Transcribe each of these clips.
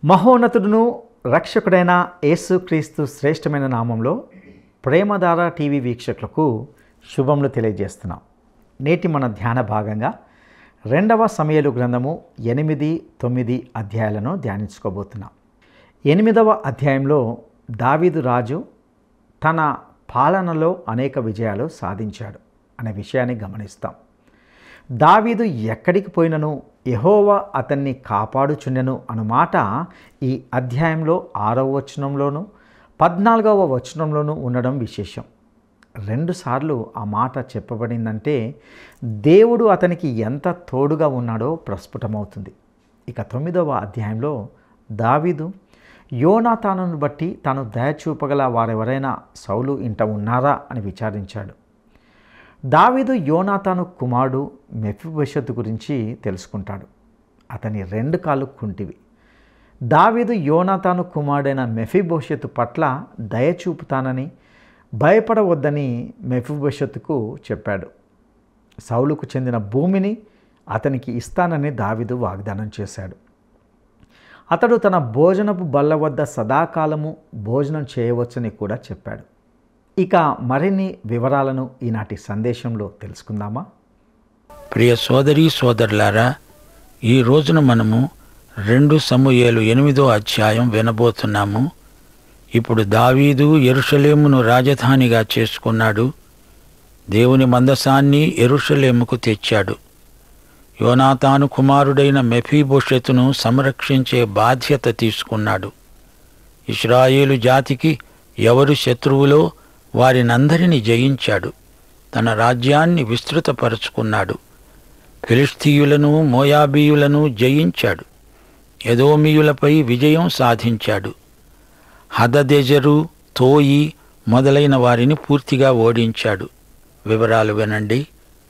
మహోన్నతుడును రక్షకుడైన యేసుక్రీస్తు శ్రేష్టమైన నామంలో ప్రేమధార టీవీ వీక్షకులకు శుభములు తెలియజేస్తున్నాం నేటి మన ధ్యాన భాగంగా రెండవ సమయలు గ్రంథము ఎనిమిది తొమ్మిది అధ్యాయాలను ధ్యానించుకోబోతున్నాం ఎనిమిదవ అధ్యాయంలో దావీదు రాజు తన పాలనలో అనేక విజయాలు సాధించాడు అనే విషయాన్ని గమనిస్తాం దావీదు ఎక్కడికి పోయినను యహోవా అతన్ని కాపాడుచుండెను అన్నమాట ఈ అధ్యాయంలో ఆరవ వచనంలోను పద్నాలుగవ వచనంలోనూ ఉండడం విశేషం రెండుసార్లు ఆ మాట చెప్పబడిందంటే దేవుడు అతనికి ఎంత తోడుగా ఉన్నాడో ప్రస్ఫుటమవుతుంది ఇక తొమ్మిదవ అధ్యాయంలో దావీదు యోనాతానును బట్టి తాను దయ చూపగల వారెవరైనా సౌలు ఇంట ఉన్నారా అని విచారించాడు దావీదు యోనాతాను కుమారుడు మెఫిబోషత్ గురించి తెలుసుకుంటాడు అతని రెండు కాళ్ళు కుంటివి దావీదు యోనాతాను కుమారుడైన మెఫిబోషత్ పట్ల దయ చూపుతానని భయపడవద్దని మెఫిబోషత్తుకు చెప్పాడు సౌలుకు చెందిన భూమిని అతనికి ఇస్తానని దావీదు వాగ్దానం చేశాడు అతడు తన భోజనపు బల్ల వద్ద సదాకాలము భోజనం చేయవచ్చని కూడా చెప్పాడు ఇక మరిన్ని వివరాలను ఈనాటి సందేశంలో తెలుసుకుందామా ప్రియ సోదరీ సోదరులారా ఈ రోజున మనము రెండు సమూయేలు ఎనిమిదో అధ్యాయం వినబోతున్నాము ఇప్పుడు దావీదు ఎరుషలేమును రాజధానిగా చేసుకున్నాడు దేవుని మందసాన్ని ఎరుషలేముకు తెచ్చాడు యోనాతాను కుమారుడైన మెఫీభోషెతును సంరక్షించే బాధ్యత తీసుకున్నాడు ఇస్రాయేలు జాతికి ఎవరు శత్రువులో వారినందరినీ జయించాడు తన రాజ్యాన్ని విస్తృతపరుచుకున్నాడు ఫిలిస్తీయులను మోయాబీయులను జయించాడు ఎదోమీయులపై విజయం సాధించాడు హదదెజరు తోయి మొదలైన వారిని పూర్తిగా ఓడించాడు వివరాలు వినండి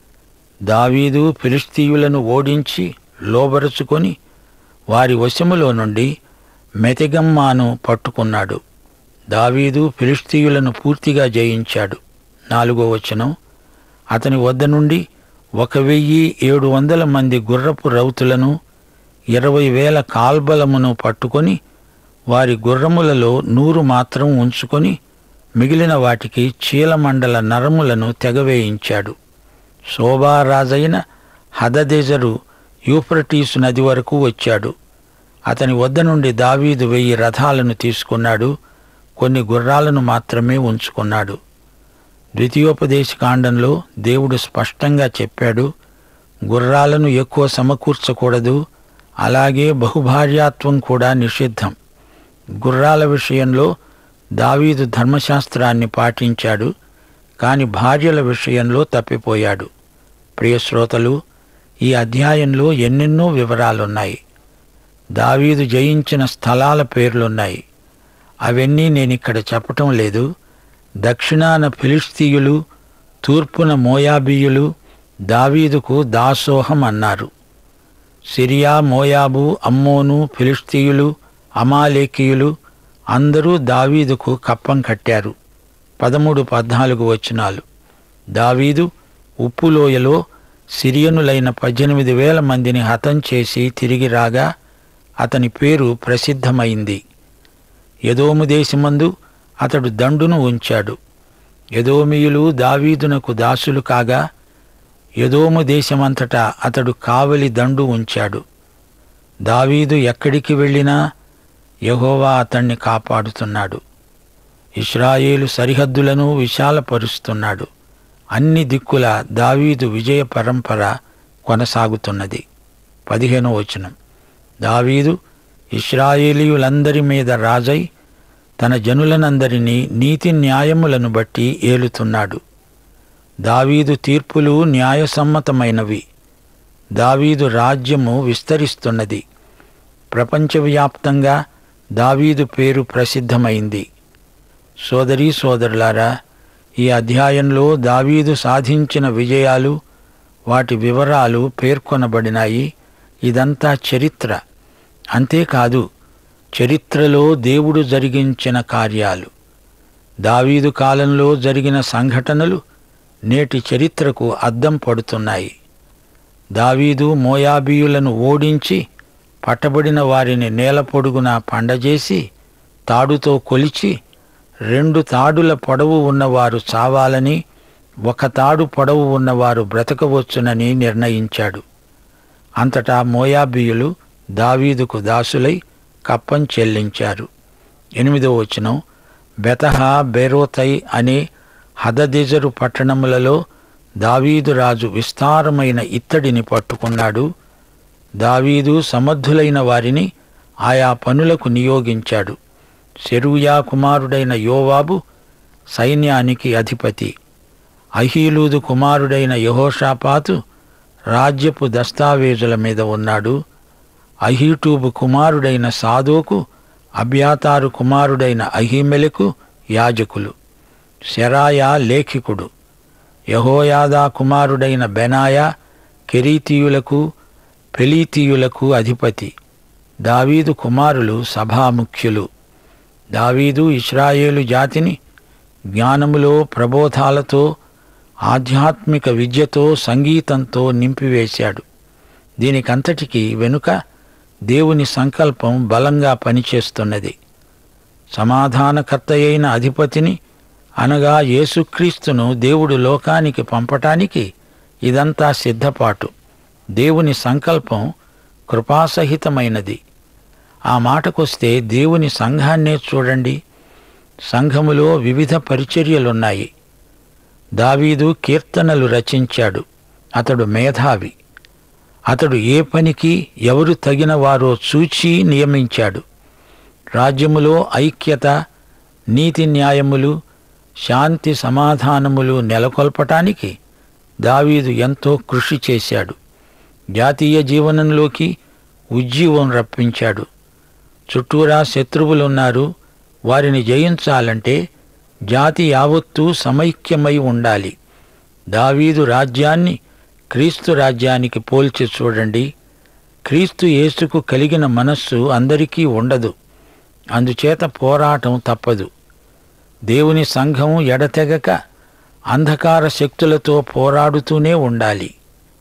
దావీదు ఫిలిస్తీయులను ఓడించి లోబరుచుకొని వారి వశములో నుండి మెతిగమ్మాను పట్టుకున్నాడు దావీదు ఫిలిస్తీయులను పూర్తిగా జయించాడు నాలుగో వచనం అతని వద్ద నుండి ఒక వెయ్యి ఏడు వందల మంది గుర్రపు రౌతులను ఇరవై వేల కాల్బలమును పట్టుకొని వారి గుర్రములలో నూరు మాత్రం ఉంచుకొని మిగిలిన వాటికి చీలమండల నరములను తెగవేయించాడు శోభారాజైన హదదెజరు యూఫ్రటీసు నది వరకు వచ్చాడు అతని వద్ద నుండి దావీదు వెయ్యి రథాలను తీసుకున్నాడు కొన్ని గుర్రాలను మాత్రమే ఉంచుకున్నాడు ద్వితీయోపదేశ కాండంలో దేవుడు స్పష్టంగా చెప్పాడు గుర్రాలను ఎక్కువ సమకూర్చకూడదు అలాగే బహుభార్యాత్వం కూడా నిషిద్ధం గుర్రాల విషయంలో దావీదు ధర్మశాస్త్రాన్ని పాటించాడు కాని భార్యల విషయంలో తప్పిపోయాడు ప్రియ శ్రోతలు ఈ అధ్యాయంలో ఎన్నెన్నో వివరాలున్నాయి దావీదు జయించిన స్థలాల పేర్లున్నాయి అవన్నీ నేనిక్కడ చెప్పటం లేదు దక్షిణాన ఫిలిస్తీయులు తూర్పున మోయాబీయులు దావీదుకు దాసోహం అన్నారు సిరియా మోయాబు అమ్మోను ఫిలిస్తీయులు అమాలేకీయులు అందరూ దావీదుకు కప్పం కట్టారు పదమూడు పద్నాలుగు వచనాలు దావీదు ఉప్పులోయలో సిరియనులైన పద్దెనిమిది వేల మందిని హతం చేసి తిరిగి రాగా అతని పేరు ప్రసిద్ధమైంది యదోము దేశమందు అతడు దండును ఉంచాడు యదోమియులు దావీదునకు దాసులు కాగా యదోము దేశమంతటా అతడు కావలి దండు ఉంచాడు దావీదు ఎక్కడికి వెళ్ళినా యహోవా అతణ్ణి కాపాడుతున్నాడు ఇస్రాయేలు సరిహద్దులను విశాలపరుస్తున్నాడు అన్ని దిక్కుల దావీదు విజయ పరంపర కొనసాగుతున్నది పదిహేనో వచనం దావీదు ఇస్రాయేలీయులందరి మీద రాజై తన జనులనందరినీ నీతి న్యాయములను బట్టి ఏలుతున్నాడు దావీదు తీర్పులు న్యాయసమ్మతమైనవి దావీదు రాజ్యము విస్తరిస్తున్నది ప్రపంచవ్యాప్తంగా దావీదు పేరు ప్రసిద్ధమైంది సోదరీ సోదరులారా ఈ అధ్యాయంలో దావీదు సాధించిన విజయాలు వాటి వివరాలు పేర్కొనబడినాయి ఇదంతా చరిత్ర అంతేకాదు చరిత్రలో దేవుడు జరిగించిన కార్యాలు దావీదు కాలంలో జరిగిన సంఘటనలు నేటి చరిత్రకు అద్దం పడుతున్నాయి దావీదు మోయాబీయులను ఓడించి పట్టబడిన వారిని నేల పొడుగున పండజేసి తాడుతో కొలిచి రెండు తాడుల పొడవు ఉన్నవారు చావాలని ఒక తాడు పొడవు ఉన్నవారు బ్రతకవచ్చునని నిర్ణయించాడు అంతటా మోయాబీయులు దావీదుకు దాసులై కప్పం చెల్లించారు ఎనిమిదో వచనం బెతహ బెరోతై అనే హదదెజరు పట్టణములలో దావీదు రాజు విస్తారమైన ఇత్తడిని పట్టుకున్నాడు దావీదు సమర్థులైన వారిని ఆయా పనులకు నియోగించాడు సెరూయా కుమారుడైన యోవాబు సైన్యానికి అధిపతి అహీలూదు కుమారుడైన యహోషాపాతు రాజ్యపు దస్తావేజుల మీద ఉన్నాడు అహీటూబు కుమారుడైన సాదోకు అబ్యాతారు కుమారుడైన అహీమెలకు యాజకులు శరాయా లేఖికుడు యహోయాదా కుమారుడైన బెనాయా కెరీతీయులకు పెలీతీయులకు అధిపతి దావీదు కుమారులు సభాముఖ్యులు దావీదు ఇస్రాయేలు జాతిని జ్ఞానములో ప్రబోధాలతో ఆధ్యాత్మిక విద్యతో సంగీతంతో నింపివేశాడు దీనికంతటికీ వెనుక దేవుని సంకల్పం బలంగా పనిచేస్తున్నది సమాధానకర్తయైన అధిపతిని అనగా యేసుక్రీస్తును దేవుడు లోకానికి పంపటానికి ఇదంతా సిద్ధపాటు దేవుని సంకల్పం కృపాసహితమైనది ఆ మాటకొస్తే దేవుని సంఘాన్నే చూడండి సంఘములో వివిధ పరిచర్యలున్నాయి దావీదు కీర్తనలు రచించాడు అతడు మేధావి అతడు ఏ పనికి ఎవరు తగిన వారో చూచి నియమించాడు రాజ్యములో ఐక్యత నీతి న్యాయములు శాంతి సమాధానములు నెలకొల్పటానికి దావీదు ఎంతో కృషి చేశాడు జాతీయ జీవనంలోకి ఉజ్జీవం రప్పించాడు చుట్టూరా శత్రువులున్నారు వారిని జయించాలంటే జాతి యావత్తూ సమైక్యమై ఉండాలి దావీదు రాజ్యాన్ని క్రీస్తు రాజ్యానికి పోల్చి చూడండి క్రీస్తు యేసుకు కలిగిన మనస్సు అందరికీ ఉండదు అందుచేత పోరాటం తప్పదు దేవుని సంఘం ఎడతెగక అంధకార శక్తులతో పోరాడుతూనే ఉండాలి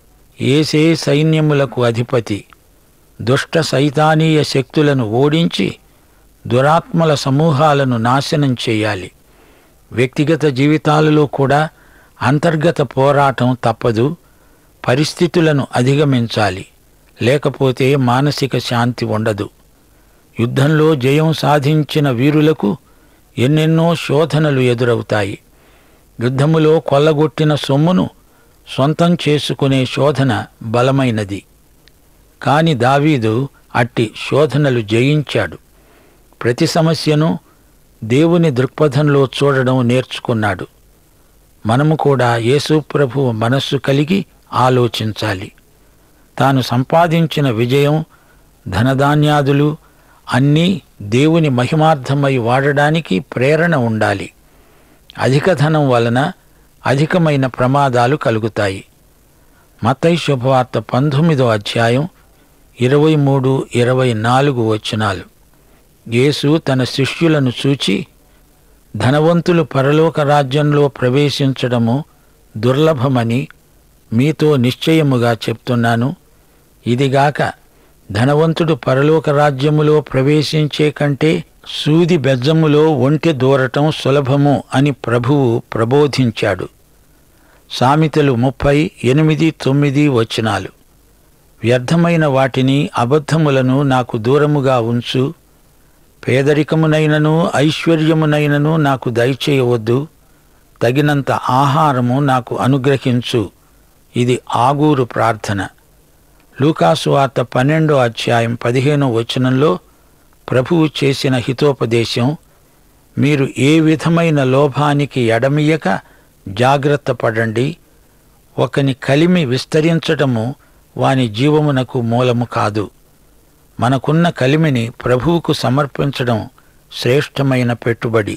ఏసే సైన్యములకు అధిపతి దుష్ట సైతానీయ శక్తులను ఓడించి దురాత్మల సమూహాలను నాశనం చేయాలి వ్యక్తిగత జీవితాలలో కూడా అంతర్గత పోరాటం తప్పదు పరిస్థితులను అధిగమించాలి లేకపోతే మానసిక శాంతి ఉండదు యుద్ధంలో జయం సాధించిన వీరులకు ఎన్నెన్నో శోధనలు ఎదురవుతాయి యుద్ధములో కొల్లగొట్టిన సొమ్మును సొంతం చేసుకునే శోధన బలమైనది కాని దావీదు అట్టి శోధనలు జయించాడు ప్రతి సమస్యను దేవుని దృక్పథంలో చూడడం నేర్చుకున్నాడు మనము కూడా యేసు ప్రభు మనస్సు కలిగి ఆలోచించాలి తాను సంపాదించిన విజయం ధనధాన్యాదులు అన్నీ దేవుని మహిమార్థమై వాడడానికి ప్రేరణ ఉండాలి అధిక ధనం వలన అధికమైన ప్రమాదాలు కలుగుతాయి మతై శుభవార్త పంతొమ్మిదో అధ్యాయం ఇరవై మూడు ఇరవై నాలుగు వచనాలు యేసు తన శిష్యులను చూచి ధనవంతులు పరలోక రాజ్యంలో ప్రవేశించడము దుర్లభమని మీతో నిశ్చయముగా చెప్తున్నాను ఇదిగాక ధనవంతుడు పరలోక రాజ్యములో ప్రవేశించే కంటే సూది బెజ్జములో ఒంటె దూరటం సులభము అని ప్రభువు ప్రబోధించాడు సామెతలు ముప్పై ఎనిమిది తొమ్మిది వచనాలు వ్యర్థమైన వాటిని అబద్ధములను నాకు దూరముగా ఉంచు పేదరికమునైనను ఐశ్వర్యమునైనను నాకు దయచేయవద్దు తగినంత ఆహారము నాకు అనుగ్రహించు ఇది ఆగూరు ప్రార్థన లూకాసు వార్త పన్నెండో అధ్యాయం పదిహేనో వచనంలో ప్రభువు చేసిన హితోపదేశం మీరు ఏ విధమైన లోభానికి ఎడమియక జాగ్రత్త పడండి ఒకని కలిమి విస్తరించటము వాని జీవమునకు మూలము కాదు మనకున్న కలిమిని ప్రభువుకు సమర్పించడం శ్రేష్టమైన పెట్టుబడి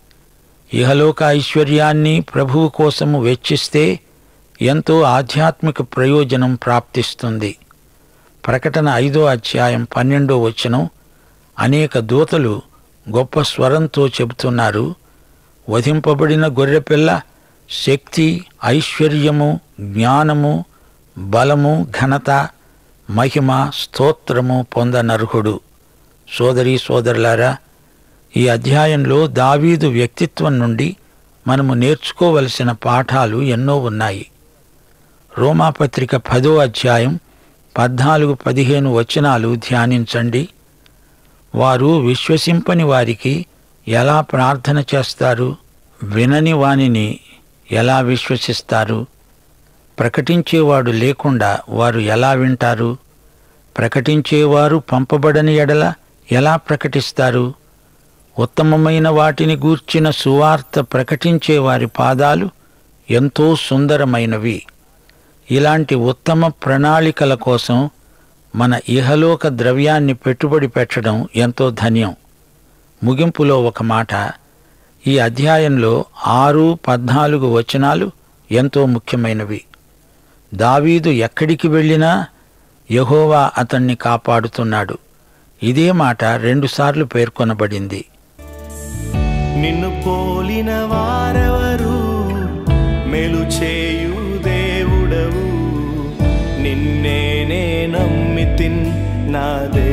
ఇహలోక ఐశ్వర్యాన్ని ప్రభువు కోసము వెచ్చిస్తే ఎంతో ఆధ్యాత్మిక ప్రయోజనం ప్రాప్తిస్తుంది ప్రకటన ఐదో అధ్యాయం పన్నెండో వచనం అనేక దూతలు గొప్ప స్వరంతో చెబుతున్నారు వధింపబడిన గొర్రెపిల్ల శక్తి ఐశ్వర్యము జ్ఞానము బలము ఘనత మహిమ స్తోత్రము పొందనర్హుడు సోదరీ సోదరులారా ఈ అధ్యాయంలో దావీదు వ్యక్తిత్వం నుండి మనము నేర్చుకోవలసిన పాఠాలు ఎన్నో ఉన్నాయి రోమాపత్రిక పదో అధ్యాయం పద్నాలుగు పదిహేను వచనాలు ధ్యానించండి వారు విశ్వసింపని వారికి ఎలా ప్రార్థన చేస్తారు వినని వానిని ఎలా విశ్వసిస్తారు ప్రకటించేవాడు లేకుండా వారు ఎలా వింటారు ప్రకటించేవారు పంపబడని ఎడల ఎలా ప్రకటిస్తారు ఉత్తమమైన వాటిని గూర్చిన సువార్త ప్రకటించే వారి పాదాలు ఎంతో సుందరమైనవి ఇలాంటి ఉత్తమ ప్రణాళికల కోసం మన ఇహలోక ద్రవ్యాన్ని పెట్టుబడి పెట్టడం ఎంతో ధన్యం ముగింపులో ఒక మాట ఈ అధ్యాయంలో ఆరు పద్నాలుగు వచనాలు ఎంతో ముఖ్యమైనవి దావీదు ఎక్కడికి వెళ్ళినా యహోవా అతన్ని కాపాడుతున్నాడు ఇదే మాట రెండుసార్లు పేర్కొనబడింది నిన్ను పోలిన వారెవరు మెలు చేయు దేవుడవు నిన్నేనే నమ్మితిన్ నా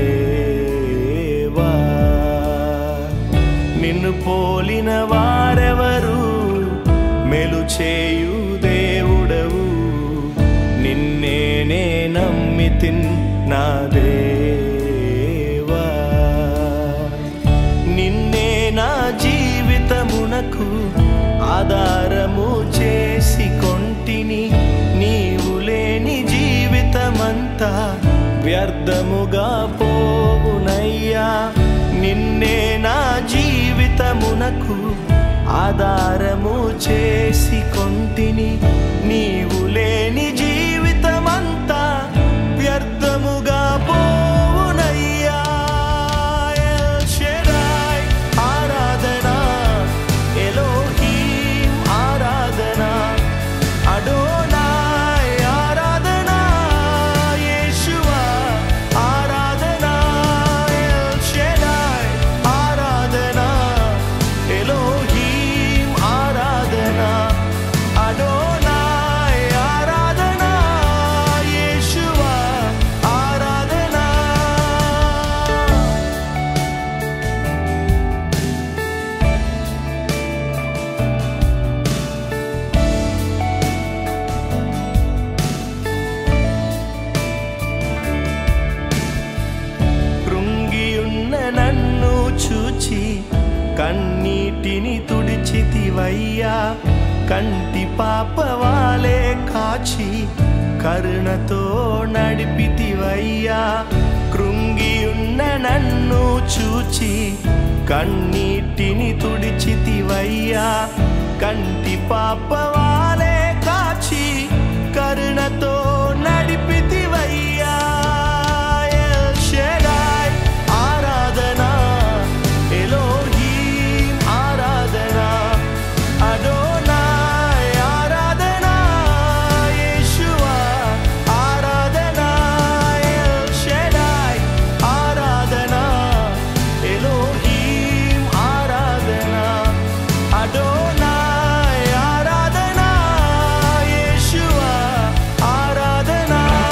దేవా నిన్ను పోలిన వారెవరు మెలు చేయు దేవుడవు నిన్నేనే నమ్మితిన్ నా దేవా నిన్నే నా జీవితమునకు ఆధారము చేసి కొంటిని నీవు లేని జీవితమంతా వ్యర్థముగా పోవునయ్యా నిన్నే నా జీవితమునకు ఆధారము చేసి కొంటిని నీవు లేని జీవితమంతా వ్యర్థముగా పోవునయ్యా ఎల్ షెడాయ్ ఆరాధన ఎలోహీం ఆరాధన అడోనాయ్ ఆరాధన యేషువా ఆరాధన ఎల్ షెడాయ్ ఆరాధన ఎలోహీం ఆరాధన అడోనాయ్ ఆరాధన యేషువా ఆరాధన కృంగియున్న నన్ను చూచి కన్నీటిని తుడిచితివయ్యా కంటి పాపవాలే కాచి కరుణతో నడిపితివయ్యా కృంగియున్న నన్ను చూచి కన్నీటిని తుడిచితివయ్యా కంటి పాపవాలే కాచి కరుణతో నడిపితివయ్యా ఎల్ షెడాయ్ ఆరాధన ఎలోహీం ఆరాధన అడోనాయ్ ఆరాధన యేషువా ఆరాధన ఎల్ షెడాయ్ ఆరాధన ఎలోహీం ఆరాధన అడోనాయ్ ఆరాధన యేషువా ఆరాధన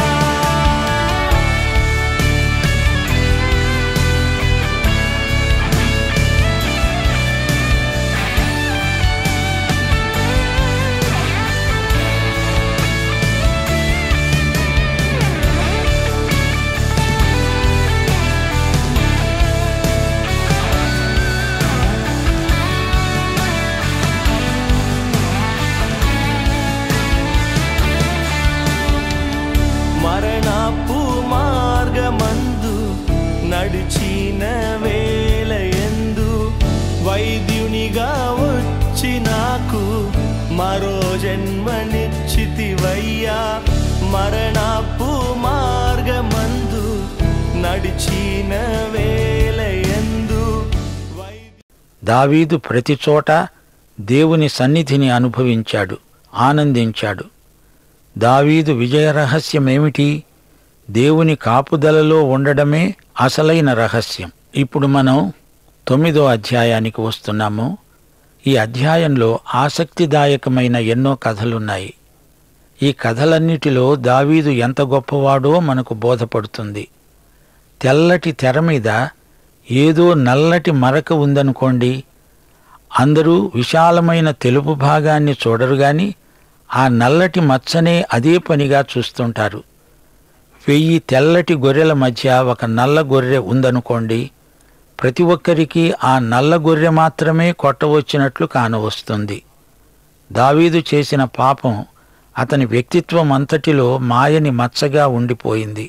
మరణపు మార్గమందు నడిచిన వేల ఎందు వైద్యునిగా వచ్చి నాకు మరో జన్మనిచ్చితివయ్యా మరణపు మార్గమందు నడిచిన వేల ఎందు వైద్యు దావీదు ప్రతి చోట దేవుని సన్నిధిని అనుభవించాడు ఆనందించాడు దావీదు విజయ రహస్యమేమిటి దేవుని కాపుదలలో ఉండడమే అసలైన రహస్యం ఇప్పుడు మనం తొమ్మిదో అధ్యాయానికి వస్తున్నాము ఈ అధ్యాయంలో ఆసక్తిదాయకమైన ఎన్నో కథలున్నాయి ఈ కథలన్నిటిలో దావీదు ఎంత గొప్పవాడో మనకు బోధపడుతుంది తెల్లటి తెర మీద ఏదో నల్లటి మరక ఉందనుకోండి అందరూ విశాలమైన తెలుపు భాగాన్ని చూడరు గాని ఆ నల్లటి మచ్చనే అదే పనిగా చూస్తుంటారు వెయ్యి తెల్లటి గొర్రెల మధ్య ఒక నల్ల గొర్రె ఉందనుకోండి ప్రతి ఒక్కరికి ఆ నల్ల గొర్రె మాత్రమే కొట్టవచ్చినట్లు కానవస్తుంది దావీదు చేసిన పాపం అతని వ్యక్తిత్వం అంతటిలో మాయని మచ్చగా ఉండిపోయింది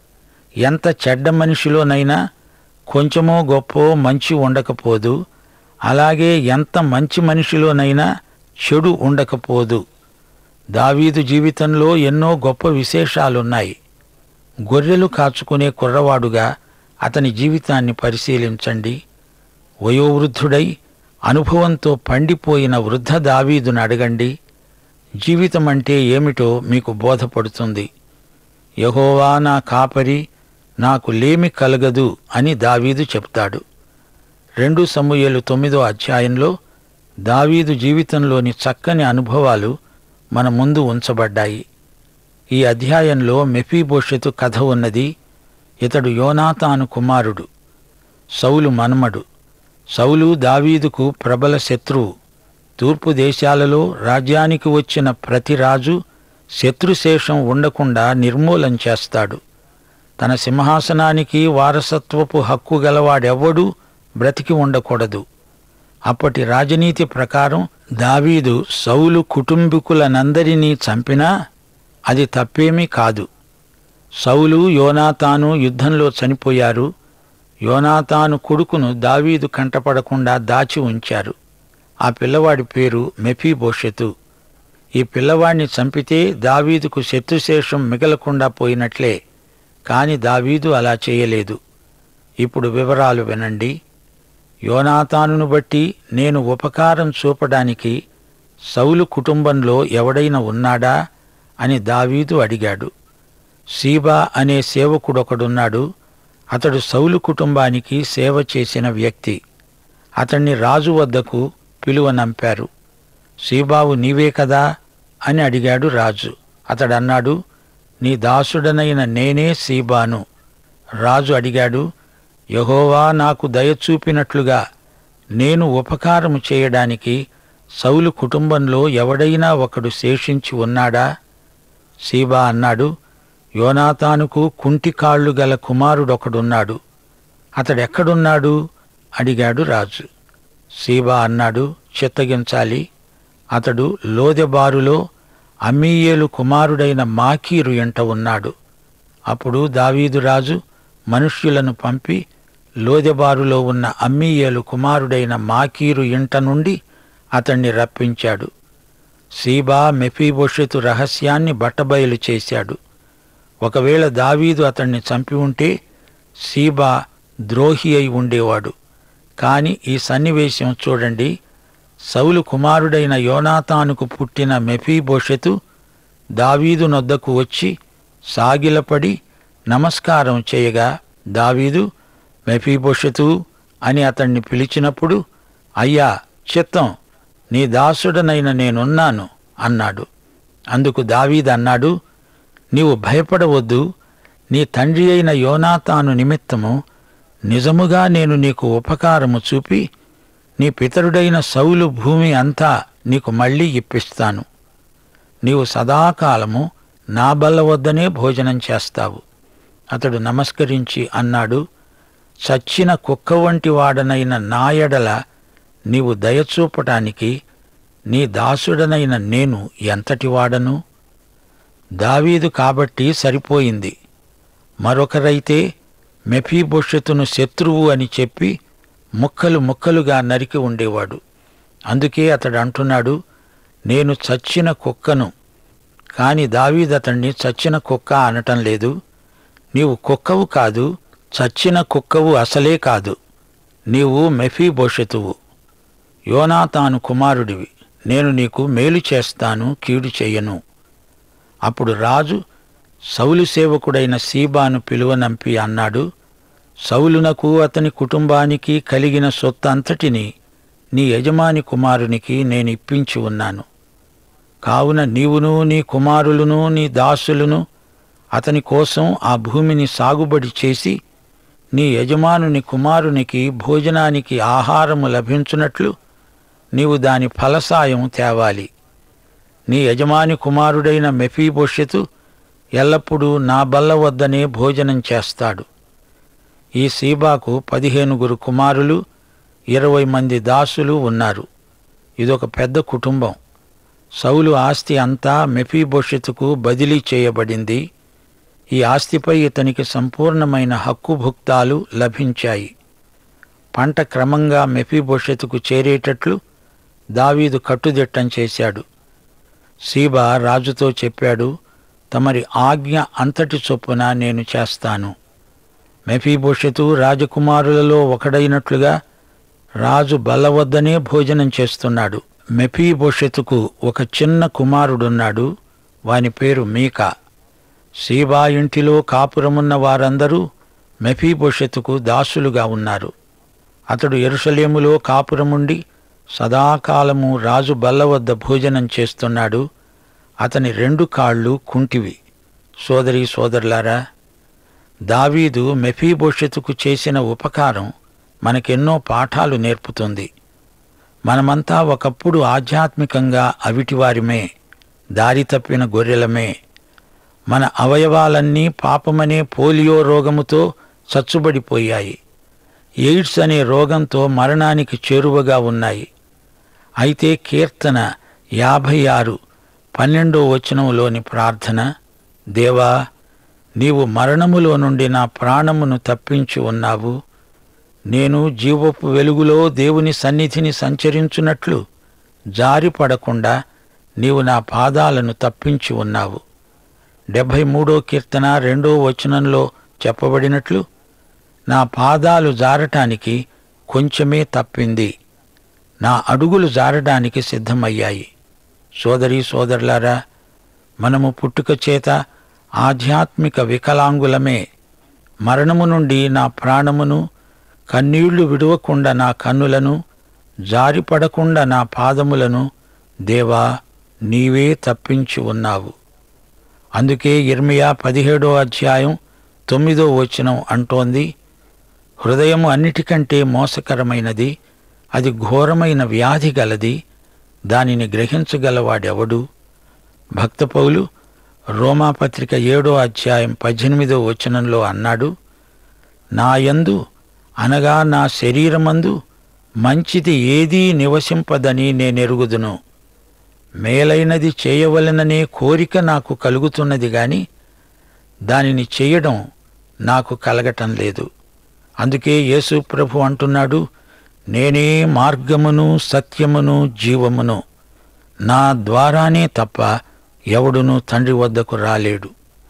ఎంత చెడ్డ మనిషిలోనైనా కొంచెమో గొప్పో మంచి ఉండకపోదు అలాగే ఎంత మంచి మనిషిలోనైనా చెడు ఉండకపోదు దావీదు జీవితంలో ఎన్నో గొప్ప విశేషాలున్నాయి గొర్రెలు కాచుకునే కుర్రవాడుగా అతని జీవితాన్ని పరిశీలించండి వయోవృద్ధుడై అనుభవంతో పండిపోయిన వృద్ధ దావీదును అడగండి జీవితం అంటే ఏమిటో మీకు బోధపడుతుంది యహోవా నా కాపరి నాకు లేమి కలగదు అని దావీదు చెప్తాడు రెండు సమూయేలు తొమ్మిదో అధ్యాయంలో దావీదు జీవితంలోని చక్కని అనుభవాలు మన ముందు ఉంచబడ్డాయి ఈ అధ్యాయంలో మెఫీబోషెతు కథ ఉన్నది ఇతడు యోనాతాను కుమారుడు సౌలు మన్మడు సౌలు దావీదుకు ప్రబల శత్రువు తూర్పు దేశాలలో రాజ్యానికి వచ్చిన ప్రతి రాజు శత్రుశేషం ఉండకుండా నిర్మూలం చేస్తాడు తన సింహాసనానికి వారసత్వపు హక్కు గలవాడెవ్వడూ బ్రతికి ఉండకూడదు అప్పటి రాజనీతి ప్రకారం దావీదు సౌలు కుటుంబీకులనందరినీ చంపినా అది తప్పేమీ కాదు సౌలు యోనాతాను యుద్ధంలో చనిపోయారు యోనాతాను కొడుకును దావీదు కంటపడకుండా దాచి ఉంచారు ఆ పిల్లవాడి పేరు మెఫీబోషెతు ఈ పిల్లవాడిని చంపితే దావీదుకు శత్రుశేషం మిగలకుండా పోయినట్లే కాని దావీదు అలా చేయలేదు ఇప్పుడు వివరాలు వినండి యోనాతానును బట్టి నేను ఉపకారం చూపడానికి సౌలు కుటుంబంలో ఎవడైనా ఉన్నాడా అని దావీదు అడిగాడు సీబా అనే సేవకుడొకడున్నాడు అతడు సౌలు కుటుంబానికి సేవ చేసిన వ్యక్తి అతణ్ణి రాజు వద్దకు పిలువనంపారు సీబావు నీవే కదా అని అడిగాడు రాజు అతడన్నాడు నీ దాసుడనైన నేనే సీబాను రాజు అడిగాడు యహోవా నాకు దయచూపినట్లుగా నేను ఉపకారము చేయడానికి సౌలు కుటుంబంలో ఎవడైనా ఒకడు శేషించి ఉన్నాడా సీబా అన్నాడు యోనాతానుకు కుంటికాళ్లు గల కుమారుడొకడున్నాడు అతడెక్కడున్నాడు అడిగాడు రాజు సీబా అన్నాడు చిత్తగించాలి అతడు లోదెబారులో అమ్మీయేలు కుమారుడైన మాకీరు ఎంట ఉన్నాడు అప్పుడు దావీదు రాజు మనుష్యులను పంపి లోదెబారులో ఉన్న అమ్మీయేలు కుమారుడైన మాకీరు ఇంట నుండి అతణ్ణి రప్పించాడు సీబా మెఫీబోషెతు రహస్యాన్ని బట్టబయలు చేశాడు ఒకవేళ దావీదు అతణ్ణి చంపి ఉంటే సీబా ద్రోహి అయి ఉండేవాడు కాని ఈ సన్నివేశం చూడండి సౌలు కుమారుడైన యోనాతానుకు పుట్టిన మెఫీబోషెతు దావీదు నొద్దకు వచ్చి సాగిలపడి నమస్కారం చేయగా దావీదు మెఫీబోషెతు అని అతణ్ణి పిలిచినప్పుడు అయ్యా చిత్తం నీ దాసుడనైన నేనున్నాను అన్నాడు అందుకు దావీద్ అన్నాడు నీవు భయపడవద్దు నీ తండ్రి అయిన యోనాతాను నిమిత్తము నిజముగా నేను నీకు ఉపకారము చూపి నీ పితరుడైన సౌలు భూమి అంతా నీకు మళ్ళీ ఇప్పిస్తాను నీవు సదాకాలము నా బల్ల వద్దనే భోజనం చేస్తావు అతడు నమస్కరించి అన్నాడు చచ్చిన కుక్క వంటి వాడనైన నా ఎడల నీవు దయచూపటానికి నీ దాసుడనైన నేను ఎంతటి వాడను దావీదు కాబట్టి సరిపోయింది మరొకరైతే మెఫీబొషెతును శత్రువు అని చెప్పి ముక్కలు ముక్కలుగా నరికి ఉండేవాడు అందుకే అతడు అంటున్నాడు నేను చచ్చిన కుక్కను కాని దావీదు అతణ్ణి చచ్చిన కుక్క అనటం లేదు నీవు కుక్కవు కాదు చచ్చిన కుక్కవు అసలే కాదు నీవు మెఫీబోషెతువు యోనాతాను కుమారుడివి నేను నీకు మేలు చేస్తాను కీడు చెయ్యను అప్పుడు రాజు సౌలు సేవకుడైన సీబాను పిలువనంపి అన్నాడు సౌలునకు అతని కుటుంబానికి కలిగిన సొత్తంతటిని నీ యజమాని కుమారునికి నేను ఇప్పించి ఉన్నాను కావున నీవును నీ కుమారులను నీ దాసులను అతని కోసం ఆ భూమిని సాగుబడి చేసి నీ యజమానుని కుమారునికి భోజనానికి ఆహారము లభించున్నట్లు నీవు దాని ఫలసాయం తేవాలి నీ యజమాని కుమారుడైన మెఫీభోషెతు ఎల్లప్పుడూ నా బల్ల వద్దనే భోజనం చేస్తాడు ఈ సీబాకు పదిహేనుగురు కుమారులు ఇరవై మంది దాసులు ఉన్నారు ఇదొక పెద్ద కుటుంబం సౌలు ఆస్తి అంతా మెఫీభోషెతుకు బదిలీ చేయబడింది ఈ ఆస్తిపై ఇతనికి సంపూర్ణమైన హక్కుభుక్తాలు లభించాయి పంట క్రమంగా మెఫీభోషెతుకు చేరేటట్లు దావీదు కట్టుదిట్టం చేశాడు సీబా రాజుతో చెప్పాడు తమరి ఆజ్ఞ అంతటి చొప్పున నేను చేస్తాను మెఫీభోషెతు రాజకుమారులలో ఒకడైనట్లుగా రాజు బల్ల వద్దనే భోజనం చేస్తున్నాడు మెఫీభోషెతుకు ఒక చిన్న కుమారుడున్నాడు వాని పేరు మీకా సీబా ఇంటిలో కాపురమున్న వారందరూ మెఫీభోషెతుకు దాసులుగా ఉన్నారు అతడు ఎరుసలేములో కాపురముండి సదాకాలము రాజు బల్ల వద్ద భోజనం చేస్తున్నాడు అతని రెండు కాళ్ళు కుంటివి సోదరి సోదరులారా దావీదు మెఫీభోషెతుకు చేసిన ఉపకారం మనకెన్నో పాఠాలు నేర్పుతుంది మనమంతా ఒకప్పుడు ఆధ్యాత్మికంగా అవిటివారిమే దారి తప్పిన గొర్రెలమే మన అవయవాలన్నీ పాపమనే పోలియో రోగముతో చచ్చుబడిపోయాయి ఎయిడ్స్ అనే రోగంతో మరణానికి చేరువగా ఉన్నాయి అయితే కీర్తన యాభై ఆరు పన్నెండో వచనంలోని ప్రార్థన దేవా నీవు మరణములో నుండి నా ప్రాణమును తప్పించి ఉన్నావు నేను జీవపు వెలుగులో దేవుని సన్నిధిని సంచరించున్నట్లు జారిపడకుండా నీవు నా పాదాలను తప్పించి ఉన్నావు డెబ్భై మూడో కీర్తన రెండో వచనంలో చెప్పబడినట్లు నా పాదాలు జారటానికి కొంచెమే తప్పింది నా అడుగులు జారడానికి సిద్ధమయ్యాయి సోదరి సోదరులారా మనము పుట్టుక చేత ఆధ్యాత్మిక వికలాంగులమే మరణము నుండి నా ప్రాణమును కన్నీళ్లు విడవకుండా నా కన్నులను జారిపడకుండా నా పాదములను దేవా నీవే తప్పించి ఉన్నావు అందుకే ఇర్మియా పదిహేడో అధ్యాయం తొమ్మిదో వచనం అంటోంది హృదయము అన్నిటికంటే మోసకరమైనది అది ఘోరమైన వ్యాధి గలది దానిని గ్రహించగలవాడెవడు భక్త పౌలు రోమాపత్రిక ఏడో అధ్యాయం పద్దెనిమిదో వచనంలో అన్నాడు నాయందు అనగా నా శరీరమందు మంచిది ఏదీ నివసింపదని నేనెరుగుదును మేలైనది చేయవలననే కోరిక నాకు కలుగుతున్నది గాని దానిని చేయడం నాకు కలగటం లేదు అందుకే యేసు ప్రభు అంటున్నాడు నేనే మార్గమును సత్యమును జీవమును నా ద్వారానే తప్ప ఎవడునూ తండ్రి వద్దకు రాలేడు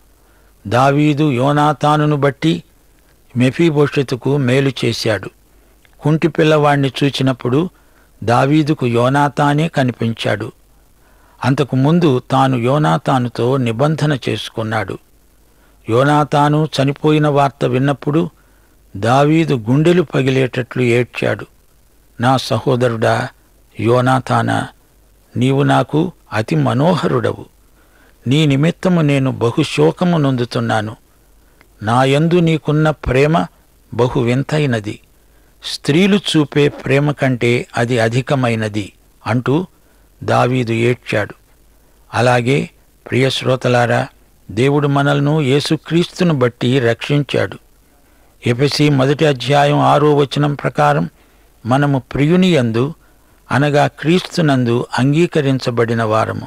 దావీదు యోనాతానును బట్టి మెఫీభోషెతుకు మేలు చేశాడు కుంటి పిల్లవాణ్ణి చూచినప్పుడు దావీదుకు యోనాతానే కనిపించాడు అంతకు ముందు తాను యోనాతానుతో నిబంధన చేసుకున్నాడు యోనాతాను చనిపోయిన వార్త విన్నప్పుడు దావీదు గుండెలు పగిలేటట్లు ఏడ్చాడు నా సహోదరుడా యోనాతానా నీవు నాకు అతి మనోహరుడవు నీ నిమిత్తము నేను బహుశోకము నొందుతున్నాను నాయందు నీకున్న ప్రేమ బహు వింతైనది స్త్రీలు చూపే ప్రేమ కంటే అది అధికమైనది అంటూ దావీదు ఏడ్చాడు అలాగే ప్రియ శ్రోతలారా దేవుడు మనల్ని యేసుక్రీస్తును బట్టి రక్షించాడు ఎఫెసి మొదటి అధ్యాయం ఆరో వచనం ప్రకారం మనము ప్రియుని యందు అనగా క్రీస్తునందు అంగీకరించబడిన వారము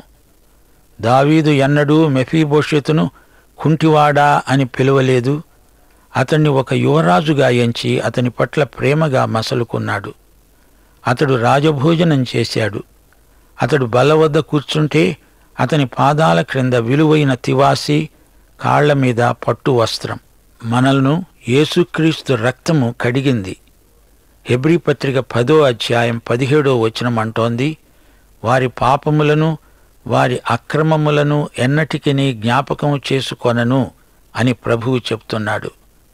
దావీదు ఎన్నడూ మెఫీభోషెతును కుంటివాడా అని పిలువలేదు అతన్ని ఒక యువరాజుగా ఎంచి అతని పట్ల ప్రేమగా మసలుకున్నాడు అతడు రాజభోజనం చేశాడు అతడు బల్ల వద్ద కూర్చుంటే అతని పాదాల క్రింద విలువైన తివాసి కాళ్ల మీద పట్టు వస్త్రం మనల్ను యేసుక్రీస్తు రక్తము కడిగింది హెబ్రీ పత్రిక పదో అధ్యాయం పదిహేడో వచనం అంటోంది వారి పాపములను వారి అక్రమములను ఎన్నటికిని జ్ఞాపకం చేసుకొనను అని ప్రభువు చెప్తున్నాడు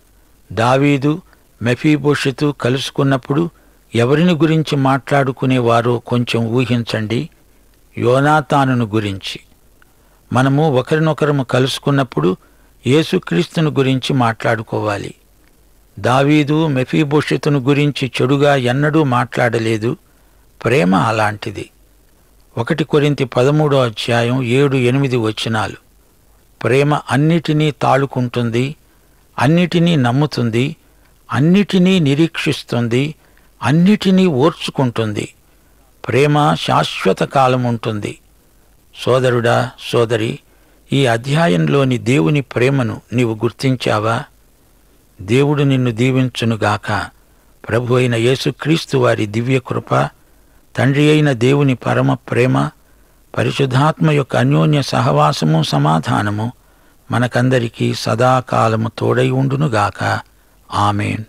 దావీదు మెఫీభోషెతు కలుసుకున్నప్పుడు ఎవరిని గురించి మాట్లాడుకునేవారో కొంచెం ఊహించండి యోనాతానును గురించి మనము ఒకరినొకరము కలుసుకున్నప్పుడు యేసుక్రీస్తును గురించి మాట్లాడుకోవాలి దావీదు మెఫీభూషితును గురించి చెడుగా ఎన్నడూ మాట్లాడలేదు ప్రేమ అలాంటిది ఒకటి కొరింతి పదమూడో అధ్యాయం ఏడు ఎనిమిది వచనాలు ప్రేమ అన్నిటినీ తాళుకుంటుంది అన్నిటినీ నమ్ముతుంది అన్నిటినీ నిరీక్షిస్తుంది అన్నిటినీ ఓర్చుకుంటుంది ప్రేమ శాశ్వత కాలం ఉంటుంది సోదరుడా సోదరి ఈ అధ్యాయంలోని దేవుని ప్రేమను నీవు గుర్తించావా దేవుడు నిన్ను దీవించునుగాక ప్రభు అయిన యేసుక్రీస్తు వారి దివ్య కృప తండ్రి అయిన దేవుని పరమ ప్రేమ పరిశుద్ధాత్మ యొక్క అన్యోన్య సహవాసము సమాధానము మనకందరికీ సదాకాలము తోడై ఉండునుగాక ఆమెన్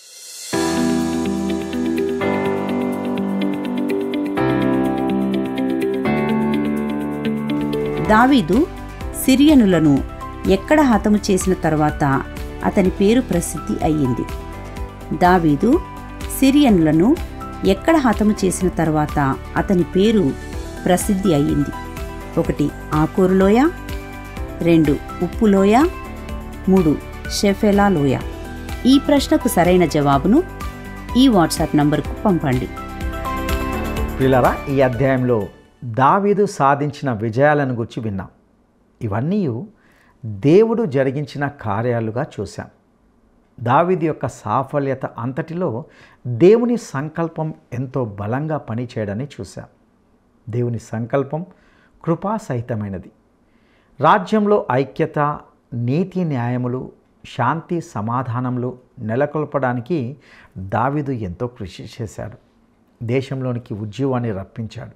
దావీదు సిరియనులను ఎక్కడ హతము చేసిన తర్వాత అతని పేరు ప్రసిద్ధి అయ్యింది దావీదు సిరియనులను ఎక్కడ హతము చేసిన తర్వాత అతని పేరు ప్రసిద్ధి అయ్యింది ఒకటి ఆకూరు లోయ రెండు ఉప్పు లోయ మూడు షెఫెలా లోయ ఈ ప్రశ్నకు సరైన జవాబును ఈ వాట్సాప్ నంబర్కు పంపండి ప్రియులారా ఈ అధ్యాయంలో దావీదు సాధించిన విజయాలను గురించి విన్నాం ఇవన్నీ దేవుడు జరిగించిన కార్యాలుగా చూశాం దావీదు యొక్క సాఫల్యత అంతటిలో దేవుని సంకల్పం ఎంతో బలంగా పనిచేయడని చూశాం దేవుని సంకల్పం కృపాసహితమైనది రాజ్యంలో ఐక్యత నీతి న్యాయములు శాంతి సమాధానములు నెలకొల్పడానికి దావీదు ఎంతో కృషి చేశాడు దేశంలోనికి ఉద్యోగాన్ని రప్పించాడు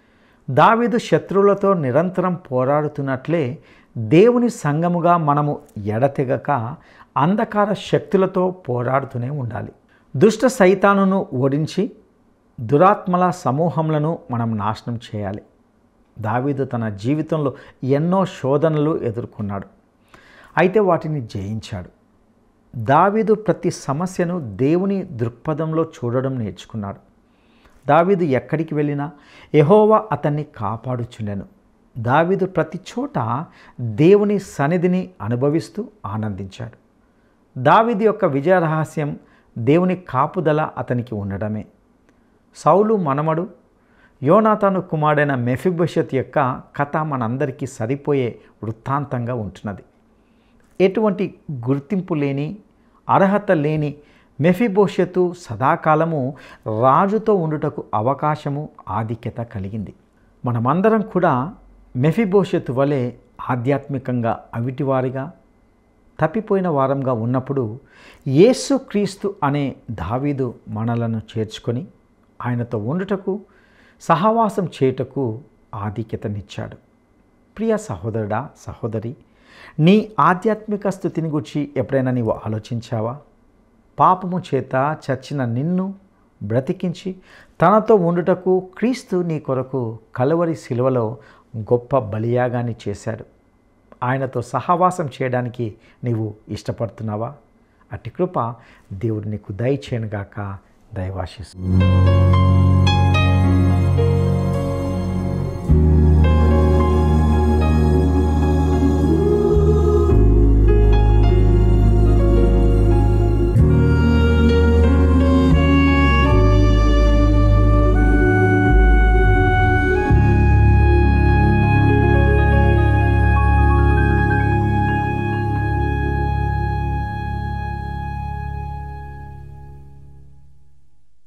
దావీదు శత్రువులతో నిరంతరం పోరాడుతున్నట్లే దేవుని సంఘముగా మనము ఎడతెగక అంధకార శక్తులతో పోరాడుతూనే ఉండాలి దుష్ట సైతానును ఓడించి దురాత్మల సమూహములను మనం నాశనం చేయాలి దావీదు తన జీవితంలో ఎన్నో శోధనలు ఎదుర్కొన్నాడు అయితే వాటిని జయించాడు దావీదు ప్రతి సమస్యను దేవుని దృక్పథంలో చూడడం నేర్చుకున్నాడు దావీదు ఎక్కడికి వెళ్ళినా యెహోవా అతన్ని కాపాడుచుండెను దావీదు ప్రతి చోట దేవుని సన్నిధిని అనుభవిస్తూ ఆనందించాడు దావీదు యొక్క విజయ రహస్యం దేవుని కాపుదల అతనికి ఉండడమే సౌలు మనమడు యోనాతాను కుమారుడైన మెఫిబషత్ యొక్క కథ మనందరికీ సరిపోయే వృత్తాంతంగా ఉంటున్నది ఎటువంటి గుర్తింపు లేని అర్హత లేని మెఫిబోషతు సదాకాలము రాజుతో ఉండుటకు అవకాశము ఆధిక్యత కలిగింది మనమందరం కూడా మెఫిబోషతు వలె ఆధ్యాత్మికంగా అవిటివారిగా తప్పిపోయిన వారంగా ఉన్నప్పుడు యేసుక్రీస్తు అనే దావీదు మనలను చేర్చుకొని ఆయనతో ఉండుటకు సహవాసం చేయుటకు ఆధిక్యతనిచ్చాడు ప్రియ సహోదరుడా సహోదరి నీ ఆధ్యాత్మిక స్థితిని గురించి ఎప్పుడైనా నీవు ఆలోచించావా పాపము చేత చచ్చిన నిన్ను బ్రతికించి తనతో ఉండుటకు క్రీస్తు నీ కొరకు కలువరి శిలువలో గొప్ప బలియాగాన్ని చేశాడు ఆయనతో సహవాసం చేయడానికి నీవు ఇష్టపడుతున్నావా అట్టి కృప దేవుడు నీకు దయచేయనుగాక దయవాశిస్తు